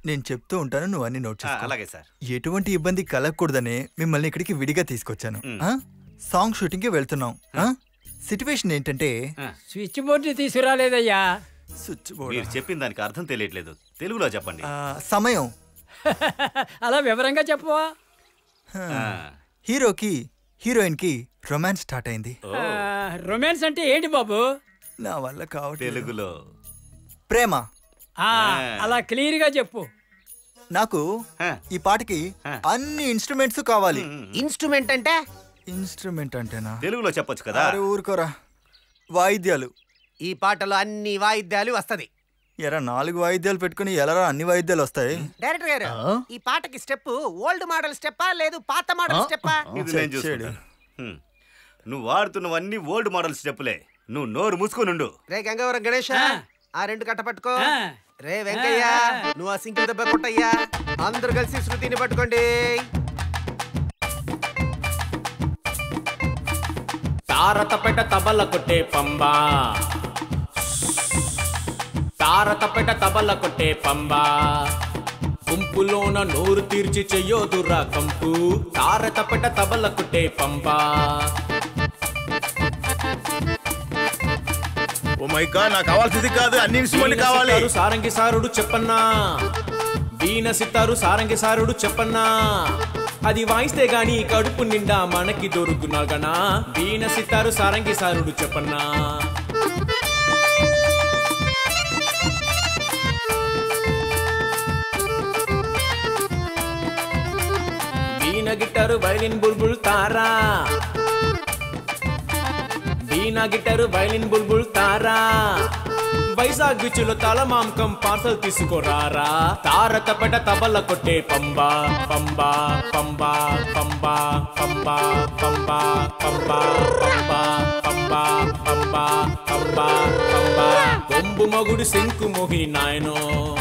నేను చెప్తూ ఉంటాను నువ్వు అన్ని నోట్ ఆ, చేసుకో అలాగే సార్ ఎటువంటి ఇబ్బంది కలగకూడదనే మిమ్మల్ని ఇక్కడికి విడిగా తీసుకొచ్చాను ఆ? సాంగ్ షూటింగ్ కి వెళ్తున్నాం ఆ? సిట్యువేషన్ ఏంటంటే స్విచ్ బోర్డు తీసుకురాలేదయ్యా స్విచ్ మీరు చెప్పిన దానికి అర్థం తెలియట్లేదు తెలుగులో చెప్పండి ఆ, సమయం అలా వివరంగా చెప్పవా ఆ. హీరోకి హీరోయిన్ కి రొమాన్స్ స్టార్ట్ అయింది ఆ, రొమాన్స్ అంటే ఏంటి బాబు నా వల్ల కావట్లేదు తెలుగులో ప్రేమ ఆ, అలా క్లియర్ గా చెప్పు నాకు ఈ పాటకి అన్ని ఇన్స్ట్రుమెంట్స్ కావాలి ఇన్స్ట్రుమెంట్ అంటే ఇన్స్ట్రుమెంట్ అంటేనా తెలుగులో చెప్పొచ్చు కదా అరే ఊరుకోరా వాయిద్యాలు ఈ పాటలో అన్ని వాయిద్యాలు వస్తది ఎరా నాలుగు వాయిద్యాలు పెట్టుకుని ఎలారా అన్ని వాయిద్యాలు వస్తాయి డైరెక్టర్ గారు ఈ పాటకి స్టెప్ ఓల్డ్ మోడల్ స్టెప్పా లేదు పాత మోడల్ స్టెప్పా ఇది నేను చూసుకుంటాను హ్మ్. నువ్వు వాడుతున్నవన్నీ ఓల్డ్ మోడల్ స్టెప్పులే నువ్వు నోరు మూసుకొని రే గంగవరం గణేష్ ఆ రెండు కట్ట పట్టుకో రే వెంకయ్య నువ్వు ఆ సింకిల్ దెబ్బ కొట్టయ్యా అందరు కలిసి శృతిని పట్టుకోండి తారతపెట తబల కొట్టే పంబా తారతపెట తబల కొట్టే పంబా గుంపులోన నోరు తీర్చి చెయ్యోదురా కంపు తారతపెట తబల కొట్టే పంబా ఓ మై గాడ్ నాకు కావాల్సింది కాదు అన్ని ఇన్స్ట్రుమెంట్ వీణ కావాలి సితారు సారంగి సారుడు చెప్పన్నా వీణ సితారు సారంగి సారుడు చెప్పన్నా అది వాయిస్తే గాని కడుపు నిండా మనకి దొరుకునగనా వీణ సితారు సారంగి సారుడు చెప్పన్నా వీణ గిటారు వైలిన్ బుల్బుల్ తారా వీణ గిటారు వైలిన్ బుల్బుల్ తారా వైజాగ్ బీచ్లో తలమాంకం పార్సల్ తీసుకోరారా తార తపట తబల కొట్టే పంబా పంబా పంబా పంబా పంబా పంబా పంబా పంబా పంబా పంబా పంబా పంబా కొంబు మగుడు శంకు మోహిని నాయనో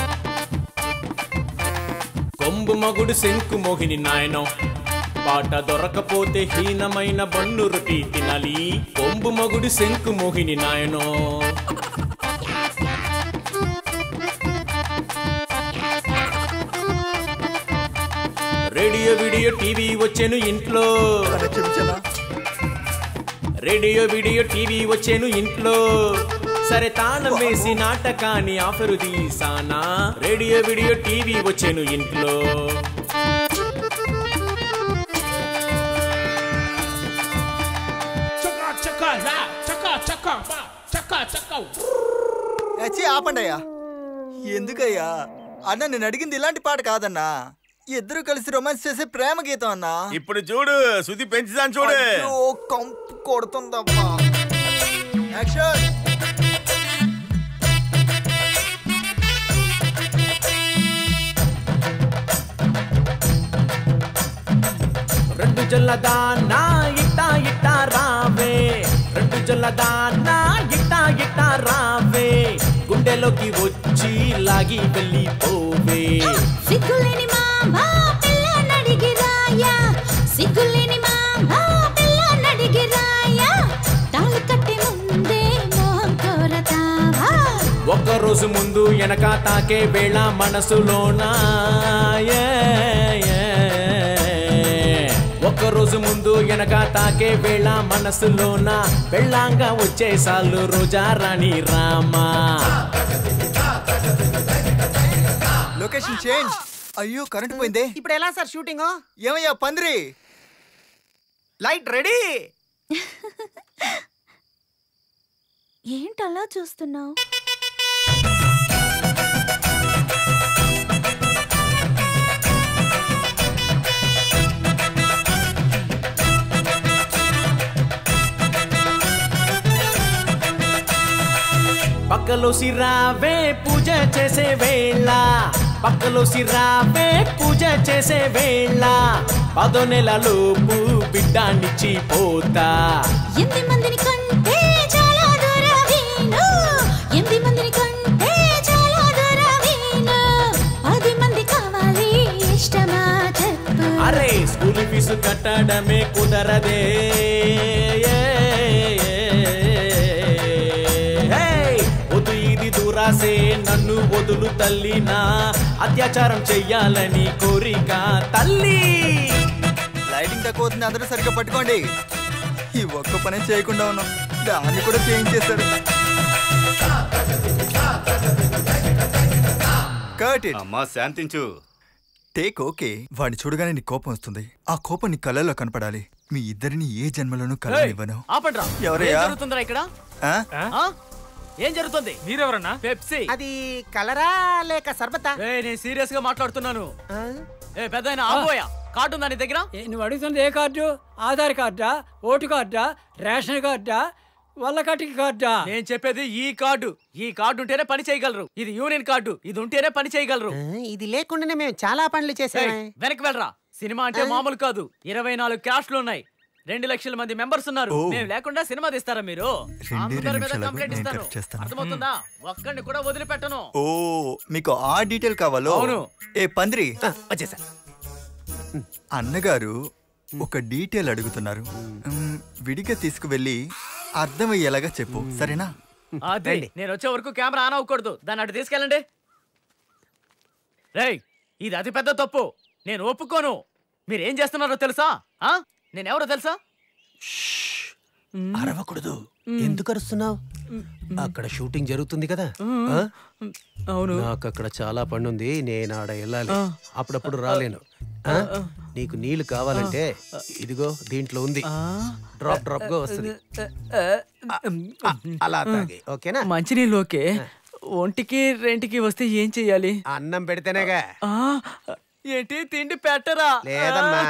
కొంబు మగుడు శంకు మోహిని నాయనో పాట దొరకపోతే హీనమైన బన్ను రొట్టి తినాలి కొంబు మగుడు శంకు మోహిని నాయనో రేడియో వీడియో టీవీ వచ్చాను ఇంట్లో రేడియో వీడియో టీవీ వచ్చాను ఇంట్లో సరే తాళం వేసి నాటకాన్ని ఆఫరు తీసానా రేడియో వీడియో టీవీ వచ్చాను ఇంట్లో అచ్చి ఆపండి అయ్యా ఎందుకయ్యా అన్న నేను అడిగింది ఇలాంటి పాట కాదన్నా ఇద్దరు కలిసి రొమాన్స్ చేసే ప్రేమ గీతం అన్నా ఇప్పుడు చూడు శృతి పెంచుదాను చూడు అయ్యో, కంపు కొడుతుందమ్మా యాక్షన్ రెండు జల్లదానా ఇట్టా ఇట్టా రావే రెండు జల్లదానా ఇట్టా ఇట్టా రావే గుండెలోకి వచ్చి లాగి వెళ్ళిపోవే సిగ్గులేని మామా పిల్ల నడిగిరాయా సిగ్గులేని మామా పిల్ల నడిగిరాయా తాళి కట్టే ముందే మోహం కోరతావా ఒక్క రోజు ముందు వెనక తాకే వేళ మనసులోనా ఏ, ఏ. ఒక్క రోజు ముందు వెనక తాకే వేళ మనసులోన పెళ్ళాంగా వచ్చేసాలు రోజా రాణి రామా లొకేషన్ చేంజ్ అయ్యో కరెంట్ పోయిందే ఇప్పుడు ఎలా సార్ షూటింగ్ ఏమయ్యా పందిరి లైట్ రెడీ ఏంటలా చూస్తున్నావు పక్కలో సిరావే పూజ చేసే వేళ పక్కలో సిరావే పూజ చేసే వేళ పదో నెలలోపు బిడ్డాన్నిచ్చి పోతా ఎనిమిది మందిని కంటే చాలా దూరవీను ఎనిమిది మందిని కంటే చాలా దూరవీను పది మంది కావాలి ఇష్టమా చెప్పు అరే స్కూల్ ఫీజు కట్టడమే కుదరదే వద్దు ఇది దూరా ఆసే నన్ను వదులు తల్లి నా అత్యాచారం చెయ్యాలని కోరిక తల్లి లైటింగ్ తక్కువ అవుతుంది అందరూ సరిగ్గా పట్టుకోండి ఈ ఒక్క పని చేయకుండా ఉన్నాం దాన్ని కూడా చేయించేశారు కట్ ఇట్ అమ్మా శాంతించు టేక్ ఓకే వాడిని చూడగానే నీ కోపం వస్తుంది ఆ కోపం నీ కళ్ళల్లో కనపడాలి మీ ఇద్దరిని ఏ జన్మలోనూ కలవనివ్వను ఆపండ్రా ఎవరయ్యా? ఏం జరుగుతుందిరా ఇక్కడ ఆ? ఆ? ఏం జరుగుతుంది మీరెవరన్నా పెప్సీ అది కలరా లేక సర్బతా ఏ నేను సీరియస్ గా మాట్లాడుతున్నాను ఆ? ఏ పెద్ద ఆపోయా కార్డు ఉందా నీ దగ్గర ఏ, నువ్వు అడుగుతుంది ఏ కార్డు ఆధార్ కార్డా ఓటు కార్డా రేషన్ కార్డా వల్ల కట్టిక కార్డా నేను చెప్పేది ఈ కార్డు ఈ కార్డు ఉంటేనే పని చేయగలరు ఇది యూనియన్ కార్డు ఇది ఉంటేనే పని చేయగలరు ఆ, ఇది లేకుండానే మేము చాలా పనులు ఏయ్, చేసామే వెనక్కి వెళ్ళరా సినిమా అంటే మామూలు కాదు ఇరవై నాలుగు క్యాస్ట్లు ఉన్నాయి రెండు లక్షల మంది మెంబర్స్ ఉన్నారు ఓ. మేము లేకుండా సినిమా తీస్తారా మీరు రెండే అందరి రెండు మీద నిమిషాలు కంప్లైంట్ నేను ఇస్తాను కరెక్ట్ చేస్తాను. అర్థమవుతుందా ఒక్కడిని కూడా వదిలిపెట్టను ఓ మీకు ఆ డీటెయిల్ కావాలో అవును. ఏ పంద్రి వచ్చేసా అన్నగారు ఒక డీటెయిల్ అడుగుతున్నారు మ్, విడిగా తీసుకువెళ్ళి అర్థమయ్యేలాగా చెప్పు సరేనా అదే నేను వచ్చే వరకు కెమెరా ఆన్ అవ్వకూడదు దాన్ని అటు తీసుకెళ్ళండి రేయ్ ఇది అతి పెద్ద తప్పు నేను ఒప్పుకోను మీరేం చేస్తున్నారో తెలుసా ఆ నేనెవరో తెలుసా అరవకూడదు ఎందుకు అరుస్తున్నావు అక్కడ షూటింగ్ జరుగుతుంది కదా ఆ? అవును నాకు అక్కడ చాలా పని ఉంది నేను ఆడ వెళ్ళాలి అప్పుడప్పుడు రాలేను ఆ? నీకు నీళ్లు కావాలంటే ఇదిగో దీంట్లో ఉంది డ్రాప్ డ్రాప్ గా వస్తుంది అలా తాగి ఓకేనా మంచినీళ్ళు ఓకే ఒంటికి రెంటికి వస్తే ఏం చెయ్యాలి అన్నం పెడితేనేగా ఆ, ఏంటి తిండి పెట్టరా లేదమ్మా.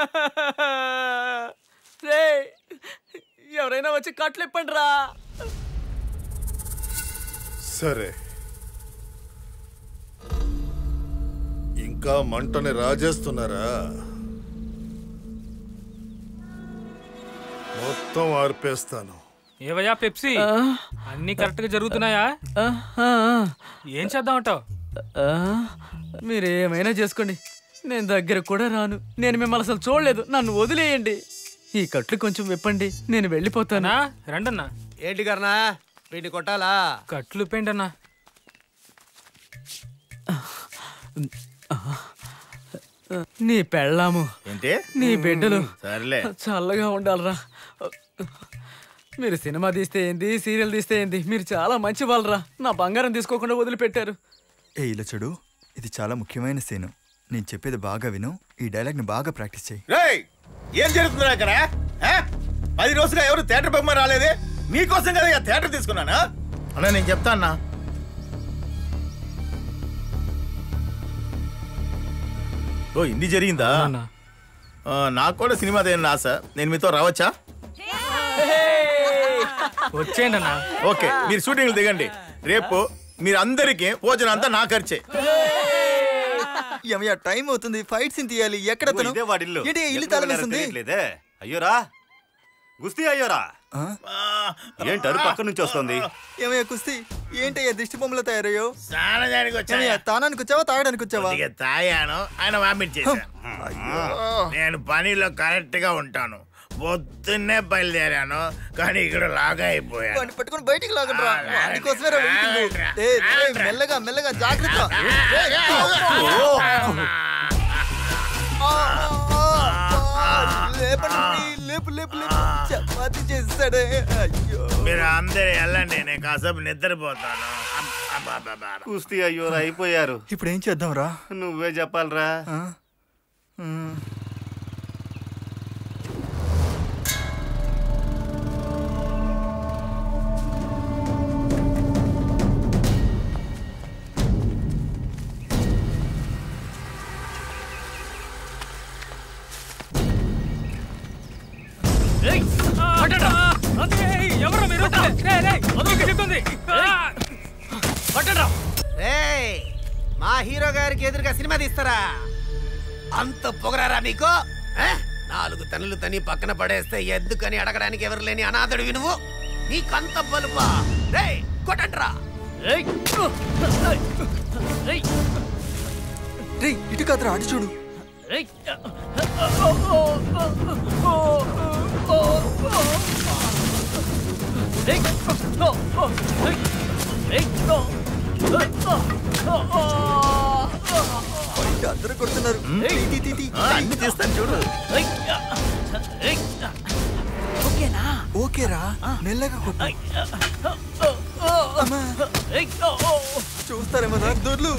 రేయ్, ఎవరైనా వచ్చి కట్లు ఇప్పండి రా సరే ఇంకా మంటని రాజేస్తున్నారా మొత్తం ఆర్పేస్తాను ఏవయ్యా పెప్సీ అన్ని కరెక్ట్ గా జరుగుతున్నాయా ఏం చేద్దామంటావు మీరేమైనా చేసుకోండి నేను దగ్గర కూడా రాను నేను మిమ్మల్ని అసలు చూడలేదు నన్ను వదిలేయండి ఈ కట్లు కొంచెం విప్పండి నేను వెళ్ళిపోతానా రండన్నా ఏంటి కర్ణా వీడిని కొట్టాలా కట్లు పెండన్నా నీ పెళ్ళాము ఏంటి నీ బిడ్డలు సర్లే చల్లగా ఉండాలరా మీరు సినిమా తీస్తే ఏంది సీరియల్ తీస్తే ఏంది మీరు చాలా మంచి వాళ్ళరా నా బంగారం తీసుకోకుండా వదిలిపెట్టారు ఏ ఇలా చూడు ఇది చాలా ముఖ్యమైన సీను నేను చెప్పేది బాగా విను ఈ డైలాగ్ని బాగా ప్రాక్టీస్ చేయి రేయ్ ఏం జరుగుతుందిరా ఇక్కడ ఆ? పది రోజులుగా ఎవరు థియేటర్ బొమ్మ రాలేదే మీకోసం కదా ఇక థియేటర్ తీసుకున్నానా అన్నా నేను చెప్తా అన్నా ఓ ఇన్ని జరిగిందా అన్నా. ఆ, నాకు కూడా సినిమా దేని ఆశ నేను మీతో రావచ్చా వచ్చేయండి అన్నా ఓకే మీరు షూటింగ్లు దిగండి రేపు మీరు అందరికీ భోజనం అంతా నా ఖర్చే ఏమయ్యా టైం అవుతుంది ఫైట్ సీన్ తీయాలి ఎక్కడ ఇదిగో అతను? ఇదే వాడిల్లు ఏంటి ఇల్లు ఎక్కడ తాళం వెళ్ళారో వేస్తుంది తెలియట్లేదే అయ్యోరా గుస్తీ అయ్యోరా ఆ? ఏంటారు పక్క నుంచి వస్తుంది ఏమయ్యా కుస్తీ ఏంటయ్యా దిష్టి బొమ్మలు తయారయ్యో స్నానానికి ఏమయ్యా తానానికి వచ్చావా తాగడానికి వచ్చావా కొద్దిగా తాగాను ఆయన వామిట్ చేశాను నేను పనిలో కరెక్ట్ గా ఉంటాను పొద్దున్నే బయలుదేరాను కానీ ఇక్కడ లాగా అయిపోయాను వాడిని పట్టుకొని బయటికి లాగండిరా వాడికోసమే రా వెయిటింగ్. ఏ, ఏ, మెల్లగా మెల్లగా జాగ్రత్త ఏ, ఆ, ఆ, లేపండి లేపు లేపు లేపు చపాతి చేస్తాడే అయ్యో మీరు అందరు వెళ్ళండి నేను కాసేపు నిద్రపోతాను అబ్బబ్బబ్బబ్బ. కుస్తీ అయ్యోరా అయిపోయారు ఇప్పుడు ఏం చేద్దాం రా నువ్వే చెప్పాలరా ఎవరు మీరు చెప్తుంది రేయ్ మా హీరో గారికి ఎదురుగా సినిమా తీస్తారా అంత పొగరారా మీకు ఆ? నాలుగు తనులు తని పక్కన పడేస్తే ఎందుకని అడగడానికి ఎవరు లేని అనాథుడివి నువ్వు నీకంత బలుపా రేయ్ కొట్టండ్రా ఏయ్! ఏయ్! రే ఇటు కాదురా అటు చూడు ఏయ్! ఏయ్! ఏయ్! బయట అందరూ కొడుతున్నారు తీ, తీ, తీ, తీ. అన్ని తీస్తాను చూడు ఓకేనా ఓకేరా మెల్లగా కొట్టు అమ్మా. చూస్తారేమో రా దొర్లు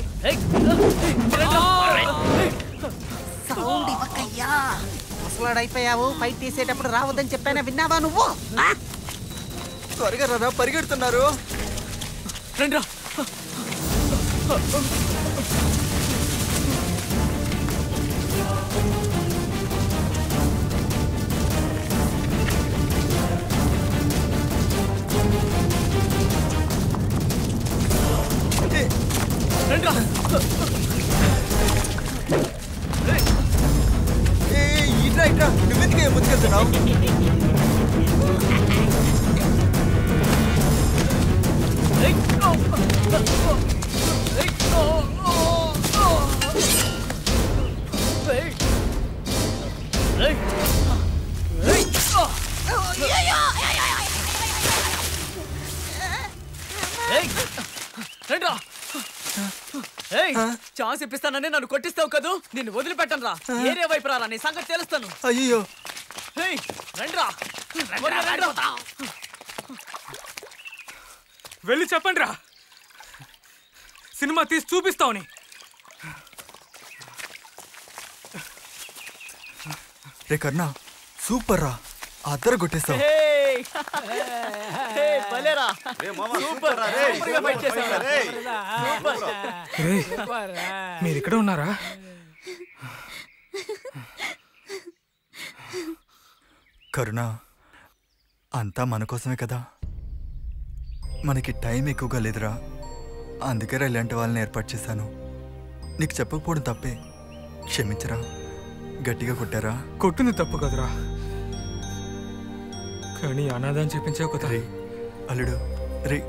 సౌండ్ ఇవ్వకయ్యా ముసలాడైపోయావు ఫైట్ తీసేటప్పుడు రావద్దని చెప్పానా విన్నావా నువ్వు ఆ? త్వరగా రా పరిగెడుతున్నారు రండి రా ఏ, రండి రా ఏ, ఏ, ఇట్రా ఇట్రా నువ్వెందుకే ముందుకెళ్తున్నావు రండి రా ఏయ్ ఛాన్స్ ఇప్పిస్తానని నన్ను కొట్టిస్తావు కదూ నిన్ను వదిలిపెట్టను రా ఏరియా వైపు రారా నీ సంగతి తెలుస్తాను అయ్యో ఏయ్ రండి రా త్వరగా రండి రా. వెళ్ళి చెప్పండి రా సినిమా తీసి చూపిస్తావని రే కర్ణా సూపర్ రా అద్దరు కొట్టేస్తావు ఏయ్! ఏయ్, భలేరా సూపర్ రేయ్. సూపర్గా ఫైట్ చేసావురా. రేయ్. సూపర్ మీరు ఇక్కడ ఉన్నారా కరుణ అంతా మన కోసమే కదా మనకి టైం ఎక్కువగా లేదురా అందుకే రా ఇలాంటి వాళ్ళని ఏర్పాటు చేశాను నీకు చెప్పకపోవడం తప్పే క్షమించరా గట్టిగా కొట్టారా కొట్టింది తప్పు కదరా కానీ అనాథని చెప్పించావు కదా రే అల్లుడు రే